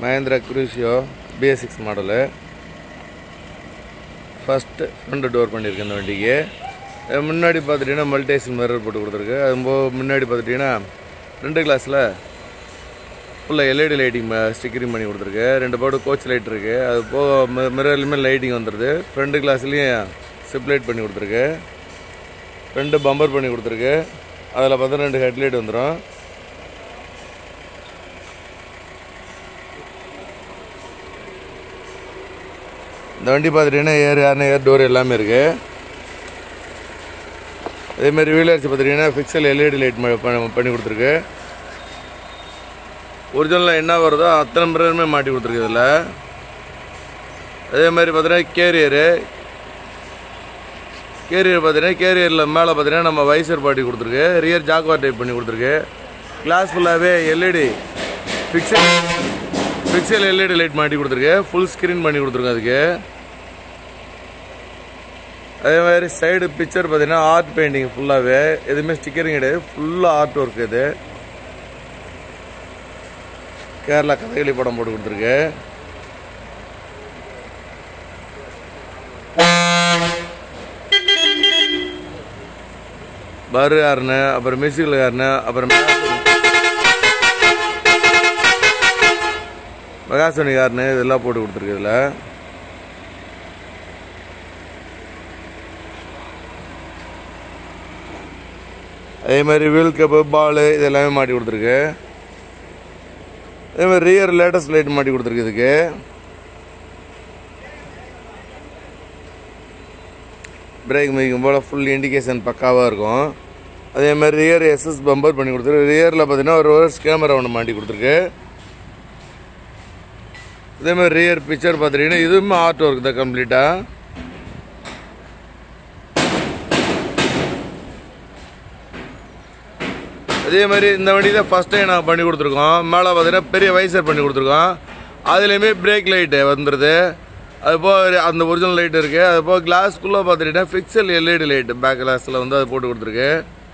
Mahindra Cruzio BS six model first front door பண்ணியிருக்கு இந்த வண்டிக்கு அது முன்னாடி பார்த்துட்டிங்கன்னா மல்டேஷன் மிரர் போட்டு கொடுத்துருக்கு அது போ- முன்னாடி பார்த்துட்டிங்கன்னா ரெண்டு கிளாஸில் ஃபுல்லாக எல்இடி லைட்டிங் ஸ்டிக்கரிங் பண்ணி கொடுத்துருக்கு ரெண்டு போர்டு கோச் லைட் இருக்குது அது போக மிரர்லையுமே லைட்டிங் வந்துடுது ஃப்ரண்ட் கிளாஸ்லேயும் சிப் லைட் பண்ணி கொடுத்துருக்கு ரெண்டு பம்பர் பண்ணி கொடுத்துருக்கு அதில் பார்த்தா ரெண்டு ஹெட்லைட் வந்துடும் இந்த வண்டி பார்த்துட்டிங்கன்னா ஏர் யாருன்னு ஏர் டோர் எல்லாமே இருக்குது அதேமாதிரி வீலர்ஸ் பார்த்துட்டிங்கன்னா ஃபிக்சல் எல்இடி லைட் பண்ணி கொடுத்துருக்கு ஒரிஜினலில் என்ன வருதோ அத்தனை மிரருமே மாட்டி கொடுத்துருக்கு இதில் அதே மாதிரி பார்த்தீங்கன்னா கேரியரு கேரியர் பார்த்தீங்கன்னா கேரியரில் மேலே பார்த்தீங்கன்னா நம்ம வைசர் பாட்டி கொடுத்துருக்கு ரியர் ஜாக்வார் டைப் பண்ணி கொடுத்துருக்கு கிளாஸ் ஃபுல்லாகவே LED pixel pixel LED light மாட்டி கொடுத்துருக்கு ஃபுல் ஸ்க்ரீன் பண்ணி கொடுத்துருக்கு அதுக்கு அதே மாதிரி சைடு பிக்சர் பார்த்தீங்கன்னா ஆர்ட் பெயிண்டிங் ஃபுல்லாகவே எதுவுமே ஸ்டிக்கரிங் கிடையாது ஃபுல்லாக ஆர்ட் ஒர்க் இது கேரளா கதகளி படம் போட்டு கொடுத்துருக்கு பரு காரனு அப்புறம் மியூசிக்கல் காரனு அப்புறம் மெகாசோனி காரனு இதெல்லாம் போட்டு கொடுத்துருக்கு இதில் அதே மாதிரி வீல் கப்பு பால் இது எல்லாமே மாட்டி கொடுத்துருக்கு அதே மாதிரி ரியர் லேட்டஸ்ட் லைட் மாட்டி கொடுத்துருக்கு இதுக்கு பிரேக் மிதிக்கும் போல் ஃபுல் இண்டிகேஷன் பக்காவாக இருக்கும் அதே மாதிரி ரியர் எஸ்எஸ் பம்பர் பண்ணி கொடுத்துருக்கு ரியரில் பார்த்தீங்கன்னா ஒரு வருஷ கேமரா ஒன்று மாட்டி கொடுத்துருக்கு அதே மாதிரி ரியர் பிக்சர் பார்த்துட்டீங்கன்னா இதுவுமே ஆர்ட் ஒர்க் தான் கம்ப்ளீட்டாக அதே மாதிரி இந்த வண்டி தான் ஃபஸ்ட் டைம் நாங்கள் பண்ணி கொடுத்துருக்கோம் மேலே பார்த்தீங்கன்னா பெரிய வைசர் பண்ணி கொடுத்துருக்கோம் அதுலேயுமே பிரேக் லைட்டு வந்துடுது அது போக அந்த ஒரிஜினல் லைட் இருக்குது அது போக கிளாஸ்க்குள்ளே பார்த்துட்டிங்கன்னா ஃபிக்சல் எல்இடி லைட் பேக் கிளாஸில் வந்து அது போட்டு கொடுத்துருக்கு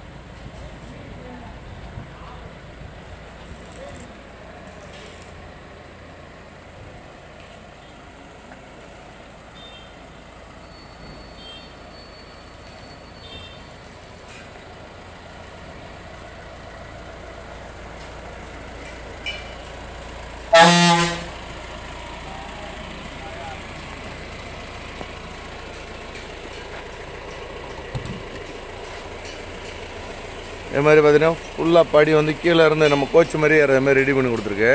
இது மாதிரி பார்த்தீங்கன்னா ஃபுல்லாக படி வந்து கீழே இருந்து நம்ம கோச் மாதிரி அது மாதிரி ரெடி பண்ணி கொடுத்துருக்கு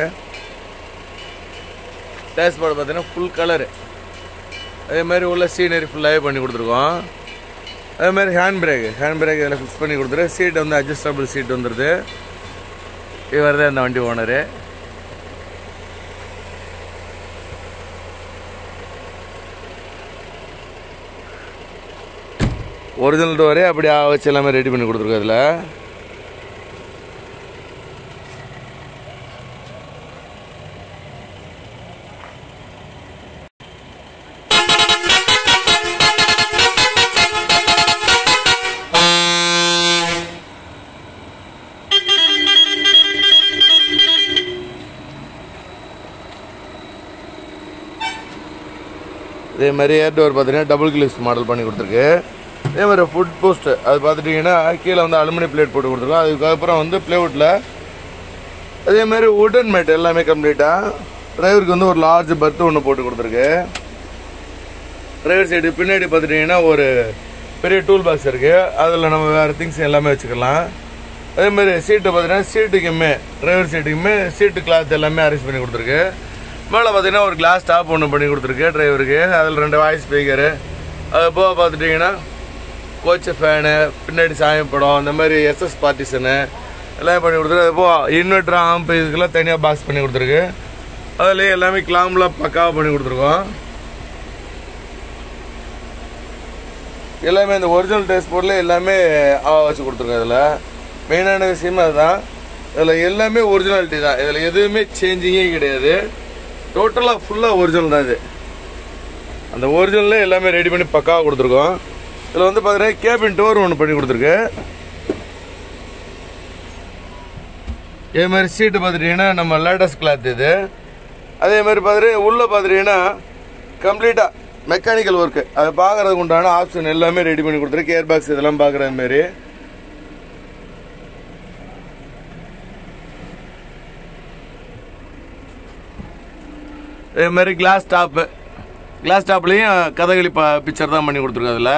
டேஷ்போர்டு பார்த்தீங்கன்னா ஃபுல் கலரு அதே மாதிரி உள்ள சீனரி ஃபுல்லாகவே பண்ணி கொடுத்துருக்கோம் அதே மாதிரி ஹேண்ட் பிரேக் ஹேண்ட் பிரேக் இதில் ஃபிக்ஸ் பண்ணி கொடுத்துரு சீட் வந்து அட்ஜஸ்டபிள் சீட் வந்துடுது இவர் தான் இந்த வண்டி ஓனரு ஒரிஜினல் டோரே அப்படி வச்சு எல்லாமே ரெடி பண்ணி கொடுத்துருக்கோம் அதில் இதே மாதிரி ஏர் டோர் பார்த்தீங்கன்னா டபுள் கிளிப்ஸ் மாடல் பண்ணி கொடுத்துருக்கு இதே மாதிரி ஃபுட் போஸ்ட் அது பார்த்துட்டிங்கன்னா கீழே வந்து அலுமினியம் பிளேட் போட்டு கொடுத்துருக்கோம் அதுக்கப்புறம் வந்து பிளேவுட்டில் அதே மாதிரி உடன் மேட் எல்லாமே கம்ப்ளீட்டாக டிரைவருக்கு வந்து ஒரு லார்ஜ் பர்த் ஒன்று போட்டு கொடுத்துருக்கு டிரைவர் சைடு பின்னாடி பார்த்துட்டிங்கன்னா ஒரு பெரிய டூல் பாக்ஸ் இருக்குது அதில் நம்ம வேறு திங்ஸ் எல்லாமே வச்சுக்கலாம் அதே மாதிரி சீட்டு பார்த்தீங்கன்னா சீட்டுக்குமே டிரைவர் சீட்டுக்குமே சீட்டு கிளாத் எல்லாமே அரேஞ்ச் பண்ணி கொடுத்துருக்கு மேலே பார்த்தீங்கன்னா ஒரு கிளாஸ் டாப் ஒன்று பண்ணி கொடுத்துருக்கு டிரைவருக்கு அதில் ரெண்டு வாய்ஸ் ஸ்பீக்கரு அது போக பார்த்துட்டிங்கன்னா கோச்சு ஃபேனு பின்னாடி சாயம் படம் இந்த மாதிரி எஸ்எஸ் பார்ட்டிஷனு எல்லாம் பண்ணி கொடுத்துருக்கு அது போக இன்வெர்டர் ஆம்ப் இதுக்கெல்லாம் தனியாக பாக்ஸ் பண்ணி கொடுத்துருக்கு அதுலேயே எல்லாமே கிளாம்லாம் பக்காவாக பண்ணி கொடுத்துருக்கோம் எல்லாமே இந்த ஒரிஜினல் டேஸ்ட் போர்டில் எல்லாமே ஆ வச்சு கொடுத்துருக்கோம் இதில் மெயினான விஷயமே அதுதான் இதில் எல்லாமே ஒரிஜினாலிட்டி தான் இதில் எதுவுமே சேஞ்சிங்கே கிடையாது டோட்டலாக ஃபுல்லாக ஒரிஜினல் தான் இது அந்த ஒரிஜினல்லே எல்லாமே ரெடி பண்ணி பக்காவாக கொடுத்துருக்கோம் இதில் வந்து பார்த்தீங்கன்னா கேபின் டோர் ஒன்று பண்ணி கொடுத்துருக்கு இதே மாதிரி சீட்டு பார்த்துட்டிங்கன்னா நம்ம லேட்டஸ்ட் கிளாத் இது அதே மாதிரி பார்த்துட்டு உள்ளே பார்த்துட்டீங்கன்னா கம்ப்ளீட்டாக மெக்கானிக்கல் ஒர்க்கு அதை பார்க்குறதுக்கு உண்டான ஆப்ஷன் எல்லாமே ரெடி பண்ணி கொடுத்துருக்கு ஏர் பாக்ஸ் இதெல்லாம் பார்க்குற மாதிரி அதே மாதிரி கிளாஸ் டாப்பு கிளாஸ் டாப்லேயும் கதகளி ப பிக்சர் தான் பண்ணி கொடுத்துருக்கு அதில்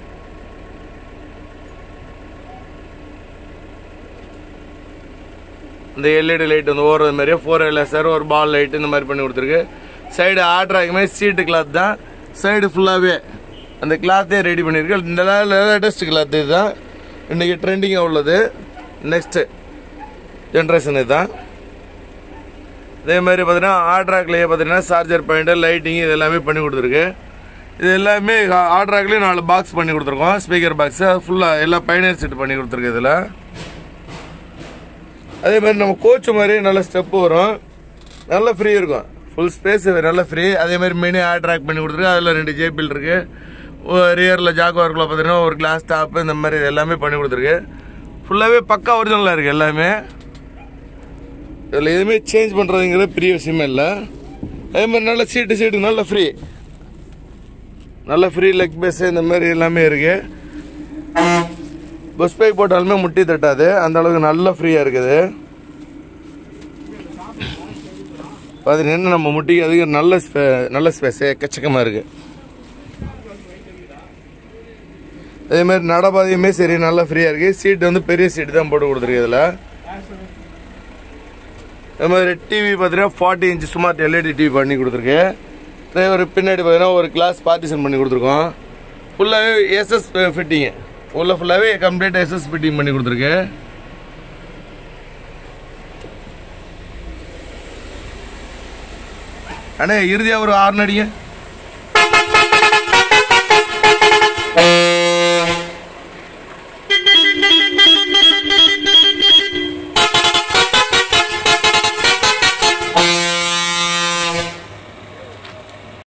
இந்த எல்இடி லைட் வந்து ஓடுறது மாதிரியே ஃபோர் எல்எஸ்ஆர் ஒரு பால் லைட் இந்த மாதிரி பண்ணி கொடுத்துருக்கு சைடு ஆர்டர் மாதிரி சீட்டு கிளாத் தான் சைடு ஃபுல்லாகவே அந்த கிளாத்தே ரெடி பண்ணியிருக்கு இந்த லேட்டஸ்ட் கிளாத் இதுதான் இன்றைக்கி ட்ரெண்டிங்காக உள்ளது நெக்ஸ்ட்டு ஜென்ரேஷன் இதுதான் அதே மாதிரி பார்த்தீங்கன்னா ஆட்ராக்லேயே பார்த்தீங்கன்னா சார்ஜர் பாயிண்ட்டு லைட்டிங் இது எல்லாமே பண்ணி கொடுத்துருக்கு இது எல்லாமே ஆட்ராக்லேயும் நாலு பாக்ஸ் பண்ணி கொடுத்துருக்கோம் ஸ்பீக்கர் பாக்ஸு அது ஃபுல்லாக எல்லா பயனர் செட் பண்ணி கொடுத்துருக்கு இதில் அதே மாதிரி நம்ம கோச் மாதிரி நல்ல ஸ்டெப்பு வரும் நல்ல ஃப்ரீ இருக்கும் ஃபுல் ஸ்பேஸ் நல்ல ஃப்ரீ அதே மாதிரி மினி ஆட் ட்ராக் பண்ணி கொடுத்துருக்கு அதில் ரெண்டு ஜேபிள் இருக்குது ரியரில் ஜாக்குவார்க்கில் பார்த்தீங்கன்னா ஒரு கிளாஸ் டாப்பு இந்த மாதிரி எல்லாமே பண்ணி கொடுத்துருக்கு ஃபுல்லாகவே பக்கா ஒரிஜினலாக இருக்குது எல்லாமே இதில் எதுவுமே சேஞ்ச் பண்ணுறதுங்கிறது பெரிய விஷயமே இல்லை அதே மாதிரி நல்ல சீட்டு சீட்டு நல்ல ஃப்ரீ நல்ல ஃப்ரீ லெக் பேஸ் இந்த மாதிரி எல்லாமே இருக்குது பஸ் பைக் போட்டாலுமே முட்டி தட்டாது அந்த அளவுக்கு நல்ல ஃப்ரீயாக இருக்குது பார்த்தீங்கன்னா நம்ம முட்டிக்கு அதுக்கு நல்ல ஸ்பே- நல்ல ஸ்பேஸ் எக்கச்சக்கமாக இருக்குது அதே மாதிரி நடபாதையுமே சரி நல்லா ஃப்ரீயாக இருக்குது சீட் வந்து பெரிய சீட்டு தான் போட்டு கொடுத்துருக்கு இதில் அதே மாதிரி டிவி பார்த்தீங்கன்னா forty inch smart LED TV பண்ணி கொடுத்துருக்கு டிரைவர் பின்னாடி பார்த்தீங்கன்னா ஒரு கிளாஸ் பார்ட்டிஷன் பண்ணி கொடுத்துருக்கோம் ஃபுல்லாகவே எஸ்எஸ் ஃபிட்டிங்கு உள்ள ஃபுல்லாகவே கம்ப்ளீட் எஸ்எஸ் ஃபிட்டிங் பண்ணி கொடுத்துருக்கு அண்ணே இறுதியாக ஒரு ஆறு அடிங்க